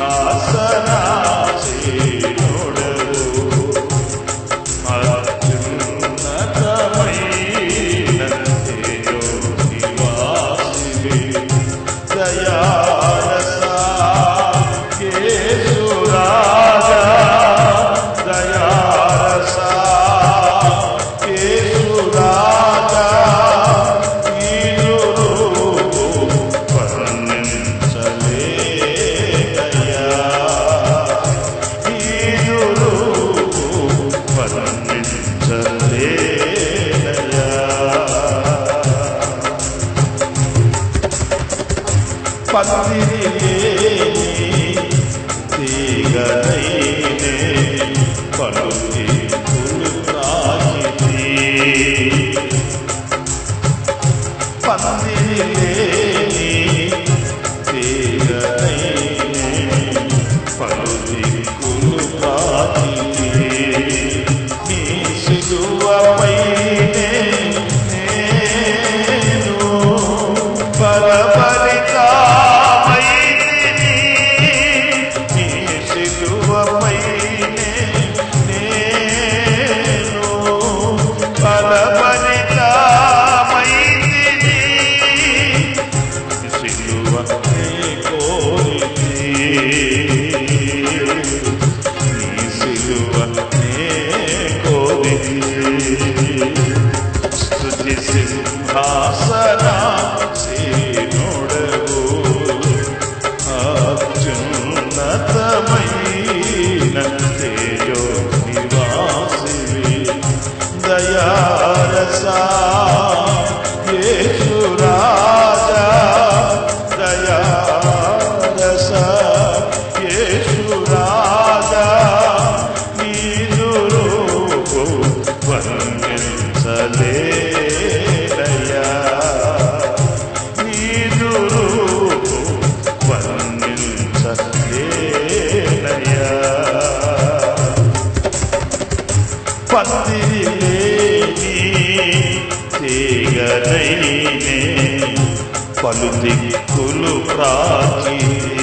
పందిరి తీగనైనే పలుకి పులుకాకితి పందిరి తీగనైనే పలుకి పులుకాకితి నీ సిలువపైనే నేను బలపరితామైతిని నీ సిలువపైనే నేను బలపరితామైతిని సిలువ నీ కోరితి నీ సిలువ నే కోరితి స్తుతి సింహాసన సేనుడవు అత్యున్నతమైన తేజో నివాసివి దయారసా యేసురాజా దయారసా యేసురాజా నీదు రూపు వర్ణించలేదయా నీదు రూపు వర్ణించలేదయా పందిరి లేని తీగనైనే పలు దిక్కులు ప్రాచి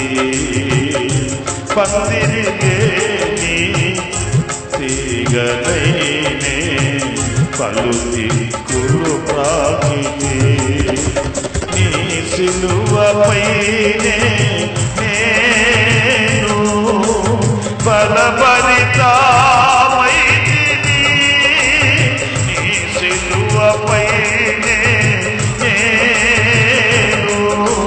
పందిరి లేని తీగనైనే పలు దిక్కులు ప్రాచి నీ సిలువపైనే నేను బలపరితామైతిని నీ సిలువపైనే నేను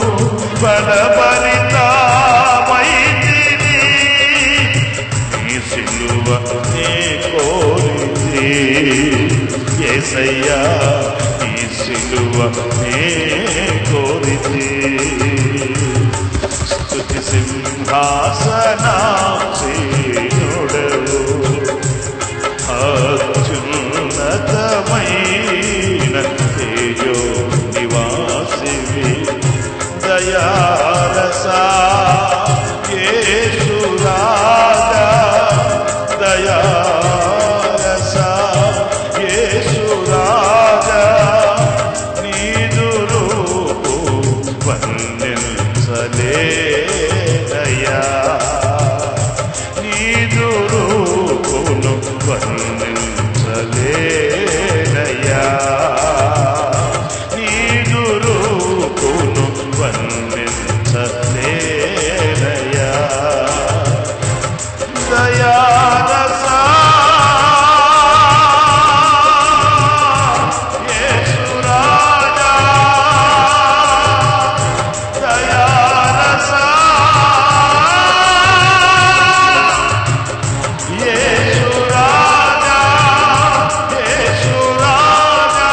బలపరితామైతిని నీ సిలువ నే కోరితే ఏసయ్యా నీ సిలువ నే కోరితే స్తుతి సింహాసన సేనుడవు అత్యున్నతమైన తేజో నివాసివి దయారసా యేసురాజా దయారసా యేసురాజా నీదు రూపు వర్ణించలేదయా నీదు రూపును వర్ణించలేదయా నీదు రూపును వర్ణించలేదయా దయారసా యేసురాజా దయారసా యేసురాజా యేసురాజా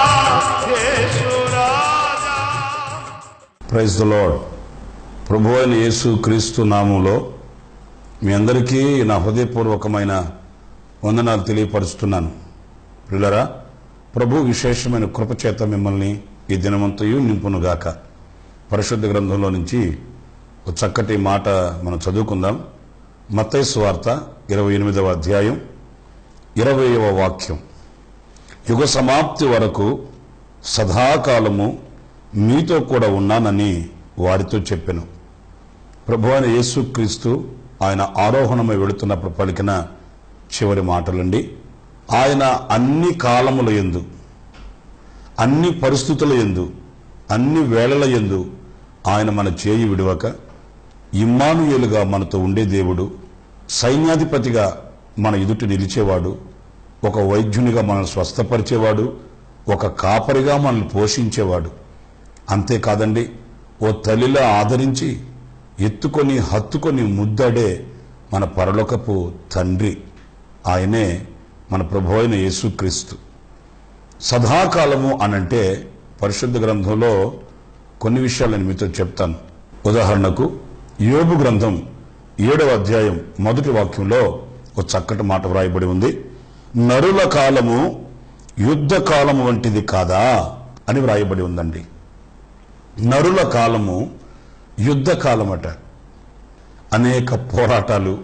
యేసురాజా ప్రైజ్ ద లాడ్ ప్రభు అయిన యేసు క్రీస్తు నామంలో మీ అందరికీ నా హృదయపూర్వకమైన వందనాలు తెలియపరుస్తున్నాను పిల్లరా ప్రభు విశేషమైన కృపచేత మిమ్మల్ని ఈ దినమంతయు నింపునుగాక పరిశుద్ధ గ్రంథంలో నుంచి ఒక చక్కటి మాట మనం చదువుకుందాం మత్తయి వార్త ఇరవై ఎనిమిదవ అధ్యాయం ఇరవయవ వాక్యం యుగ సమాప్తి వరకు సదాకాలము మీతో కూడా ఉన్నానని వారితో చెప్పెను ప్రభు అయిన యేసుక్రీస్తు ఆయన ఆరోహణమై వెళుతున్నప్పుడు పలికిన చివరి మాటలండి ఆయన అన్ని కాలముల ఎందు అన్ని పరిస్థితుల ఎందు అన్ని వేళల ఎందు ఆయన మన చేయి విడవక ఇమ్మానుయేలుగా మనతో ఉండే దేవుడు సైన్యాధిపతిగా మన ఎదుటి నిలిచేవాడు ఒక వైద్యునిగా మనల్ని స్వస్థపరిచేవాడు ఒక కాపరిగా మనల్ని పోషించేవాడు అంతేకాదండి ఓ తల్లిలా ఆదరించి ఎత్తుకొని హత్తుకొని ముద్దాడే మన పరలోకపు తండ్రి ఆయనే మన ప్రభు అయిన యేసుక్రీస్తు సదాకాలము అనంటే పరిశుద్ధ గ్రంథంలో కొన్ని విషయాలు నేను మీతో చెప్తాను ఉదాహరణకు యోబు గ్రంథం ఏడవ అధ్యాయం మొదటి వాక్యంలో ఒక చక్కటి మాట వ్రాయబడి ఉంది నరుల కాలము యుద్ధ కాలము వంటిది కాదా అని వ్రాయబడి ఉందండి నరుల కాలము యుద్ధ కాలమట అనేక పోరాటాలు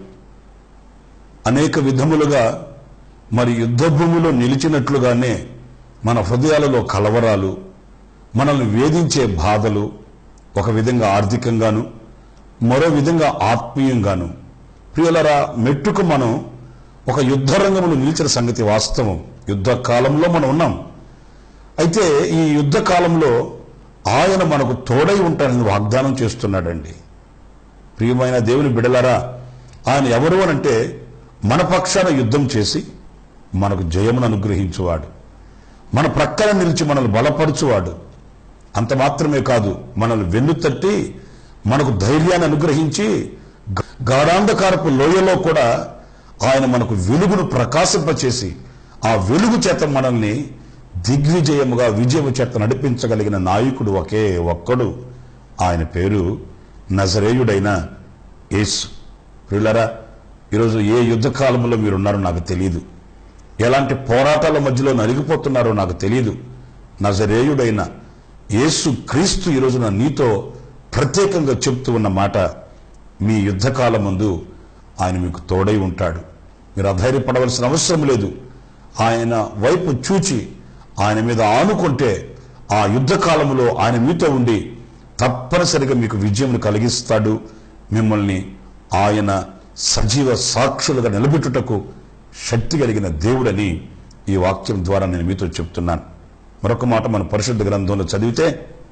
అనేక విధములుగా మరి యుద్ధ భూమిలో నిలిచినట్లుగానే మన హృదయాలలో కలవరాలు మనల్ని వేధించే బాధలు ఒక విధంగా ఆర్థికంగాను మరో విధంగా ఆత్మీయంగాను ప్రియులరా మెట్టుకు మనం ఒక యుద్ధ రంగంలో నిలిచిన సంగతి వాస్తవం యుద్ధ కాలంలో మనం ఉన్నాం అయితే ఈ యుద్ధ కాలంలో ఆయన మనకు తోడై ఉంటానని వాగ్దానం చేస్తున్నాడండి ప్రియమైన దేవుని బిడలారా ఆయన ఎవరు అనంటే మన పక్షాన యుద్ధం చేసి మనకు జయమును అనుగ్రహించువాడు మన ప్రక్కన నిలిచి మనల్ని బలపరచువాడు అంత మాత్రమే కాదు మనల్ని వెన్నుతట్టి మనకు ధైర్యాన్ని అనుగ్రహించి గ- గాఢాంధకారపు లోయలో కూడా ఆయన మనకు వెలుగును ప్రకాశింపచేసి ఆ వెలుగు చేత మనల్ని దిగ్విజయముగా విజయము చేత నడిపించగలిగిన నాయకుడు ఒకే ఒక్కడు ఆయన పేరు నజరేయుడైన యేసు ప్రియులరా ఈరోజు ఏ యుద్ధ కాలంలో మీరున్నారో నాకు తెలియదు ఎలాంటి పోరాటాల మధ్యలో నలిగిపోతున్నారో నాకు తెలియదు నజరేయుడైన యేసు క్రీస్తు ఈ రోజున నీతో ప్రత్యేకంగా చెప్తూ ఉన్న మాట మీ యుద్ధకాలం ముందు ఆయన మీకు తోడై ఉంటాడు మీరు అధైర్యపడవలసిన అవసరం లేదు ఆయన వైపు చూచి ఆయన మీద ఆనుకుంటే ఆ యుద్ధ కాలంలో ఆయన మీతో ఉండి తప్పనిసరిగా మీకు విజయం కలిగిస్తాడు మిమ్మల్ని ఆయన సజీవ సాక్షులుగా నిలబెట్టుటకు శక్తి కలిగిన దేవుడని ఈ వాక్యం ద్వారా నేను మీతో చెప్తున్నాను మరొక మాట మన పరిశుద్ధ గ్రంథంలో చదివితే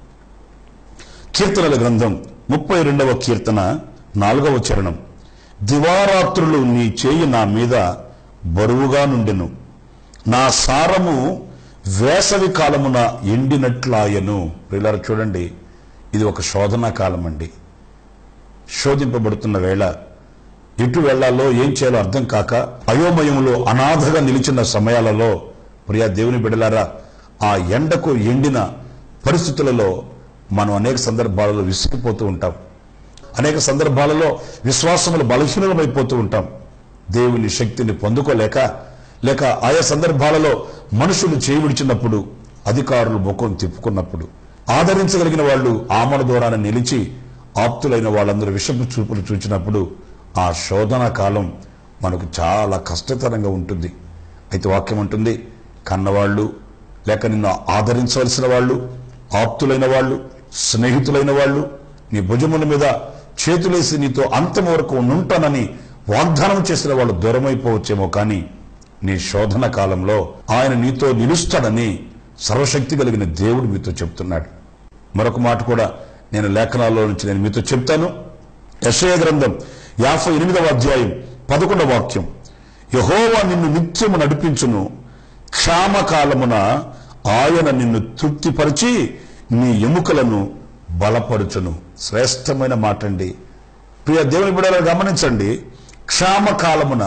కీర్తనల గ్రంథం ముప్పై రెండవ కీర్తన నాలుగవ చరణం దివారాత్రులు నీ చేయి నా మీద బరువుగా నుండెను నా సారము వేసవి కాలమున ఎండినట్లాయను ప్రియులారా చూడండి ఇది ఒక శోధనా కాలం అండి శోధింపబడుతున్న వేళ ఎటు వెళ్లాలో ఏం చేయాలో అర్థం కాక అయోమయంలో అనాథగా నిలిచిన సమయాలలో ప్రియా దేవుని బిడలారా ఆ ఎండకు ఎండిన పరిస్థితులలో మనం అనేక సందర్భాలలో విసిగిపోతూ ఉంటాం అనేక సందర్భాలలో విశ్వాసములు బలహీనమైపోతూ ఉంటాం దేవుని శక్తిని పొందుకోలేక లేక ఆయా సందర్భాలలో మనుషులు చేయి విడిచినప్పుడు అధికారులు ముఖం తిప్పుకున్నప్పుడు ఆదరించగలిగిన వాళ్ళు ఆమడ దూరాన నిలిచి ఆప్తులైన వాళ్ళందరూ విషపు చూపులు చూచినప్పుడు ఆ శోధన కాలం మనకు చాలా కష్టతరంగా ఉంటుంది అయితే వాక్యం ఉంటుంది కన్నవాళ్ళు లేక నిన్ను ఆదరించవలసిన వాళ్ళు ఆప్తులైన వాళ్ళు స్నేహితులైన వాళ్ళు నీ భుజముల మీద చేతులేసి నీతో అంతం వరకు ఉంటానని వాగ్దానం చేసిన వాళ్ళు దూరమైపోవచ్చేమో కానీ నీ శోధన కాలంలో ఆయన నీతో నిలుస్తాడని సర్వశక్తి కలిగిన దేవుడు మీతో చెప్తున్నాడు మరొక మాట కూడా నేను లేఖనాల్లో నుంచి నేను మీతో చెప్తాను యశయ గ్రంథం యాభై ఎనిమిదవ అధ్యాయం పదకొండవ వాక్యం యహోవా నిన్ను నిత్యము నడిపించును క్షామకాలమున ఆయన నిన్ను తృప్తిపరిచి నీ ఎముకలను బలపరుచును శ్రేష్టమైన మాట అండి ప్రియ దేవుని బిడ్డలను గమనించండి క్షామకాలమున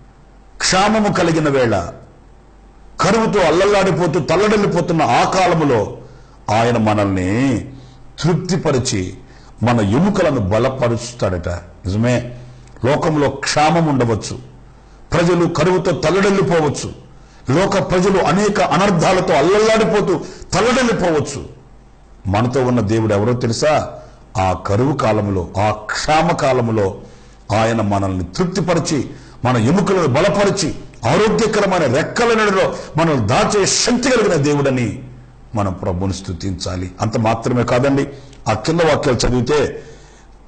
క్షామము కలిగిన వేళ కరువుతో అల్లల్లాడిపోతూ తల్లడల్లిపోతున్న ఆ కాలములో ఆయన మనల్ని తృప్తిపరిచి మన ఎముకలను బలపరుస్తాడట నిజమే లోకంలో క్షామం ఉండవచ్చు ప్రజలు కరువుతో తల్లడల్లిపోవచ్చు లోక ప్రజలు అనేక అనర్థాలతో అల్లల్లాడిపోతూ తల్లడల్లిపోవచ్చు మనతో ఉన్న దేవుడు ఎవరో తెలుసా ఆ కరువు కాలములో ఆ క్షామ కాలములో ఆయన మనల్ని తృప్తిపరిచి మన ఎముకలను బలపరిచి ఆరోగ్యకరమైన రెక్కల నడిలో మనల్ని దాచే శక్తి కలిగిన దేవుడని మనం ప్రభుని స్థుతించాలి అంత మాత్రమే కాదండి ఆ కింద వాక్యాలు చదివితే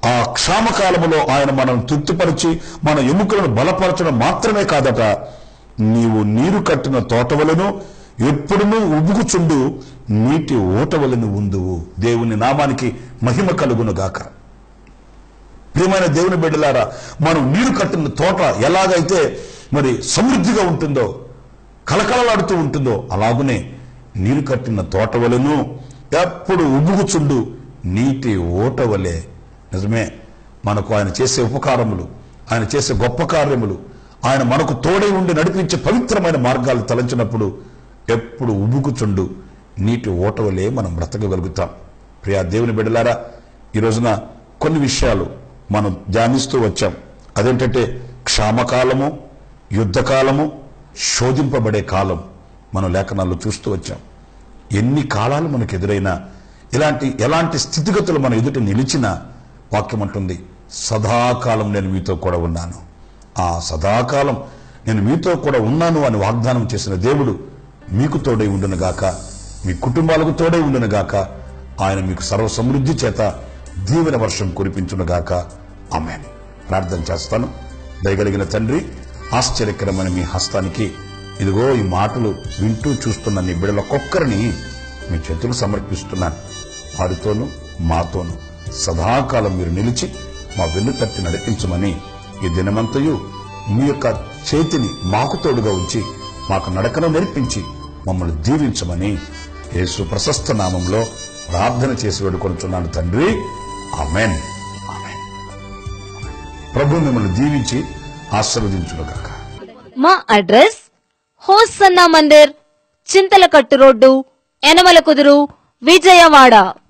ఆ క్షామకాలములో ఆయన మనం తృప్తిపరిచి మన ఎముకలను బలపరచడం మాత్రమే కాదట నీవు నీరు కట్టిన తోటవలను ఎప్పుడునూ ఉబుకుచుండు నీటి ఓటవలను ఉందువు దేవుని నామానికి మహిమ కలుగును గాక ప్రియమైన దేవుని బిడ్డలారా మనం నీరు కట్టిన తోట ఎలాగైతే మరి సమృద్ధిగా ఉంటుందో కలకలలాడుతూ ఉంటుందో అలాగునే నీరు కట్టిన తోట వలెను ఎప్పుడు ఉబుగుచుండు నీటి ఓట వలె నిజమే మనకు ఆయన చేసే ఉపకారములు ఆయన చేసే గొప్ప కార్యములు ఆయన మనకు తోడై ఉండి నడిపించే పవిత్రమైన మార్గాలు తలంచినప్పుడు ఎప్పుడు ఉబుకుచుండు నీటి ఓట వలె మనం బ్రతకగలుగుతాం ప్రియా దేవుని బిడ్డలారా ఈ రోజున కొన్ని విషయాలు మనం ధ్యానిస్తూ వచ్చాం అదేంటంటే క్షామకాలము యుద్ధకాలము శోధింపబడే కాలం మనం లేఖనాల్లో చూస్తూ వచ్చాం ఎన్ని కాలాలు మనకు ఎదురైనా ఇలాంటి ఎలాంటి స్థితిగతులు మన ఎదుట నిలిచినా వాక్యం అంటుంది సదాకాలం నేను మీతో కూడా ఉన్నాను ఆ సదాకాలం నేను మీతో కూడా ఉన్నాను అని వాగ్దానం చేసిన దేవుడు మీకు తోడై ఉండునుగాక మీ కుటుంబాలకు తోడై ఉండునుగాక ఆయన మీకు సర్వ సమృద్ధి చేత దీవెన వర్షం కురిపించునుగాక ఆమె ప్రార్థన చేస్తాను దయగలిగిన తండ్రి ఆశ్చర్యకరమైన మీ హస్తానికి ఇదిగో ఈ మాటలు వింటూ చూస్తున్న నీ బిడలకొక్కరిని మీ చేతులు సమర్పిస్తున్నాను వారితోనూ మాతోనూ సదాకాలం మీరు నిలిచి మా వెన్ను తట్టి నడిపించమని ఈ దినమంతయు మీ యొక్క చేతిని మాకు తోడుగా ఉంచి మాకు నడకను నేర్పించి మమ్మల్ని దీవించమని యేసు ప్రశస్త నామంలో ప్రార్థన చేసి వేడుకొనుచున్నాను తండ్రి ఆమెన్ ఆమెన్ ప్రభు మిమ్మల్ని దీవించి ఆశీర్వదించునుగాక మా అడ్రస్ హోసన్నా మందిర్ చింతలకట్టు రోడ్డు యనమల కుదురు విజయవాడ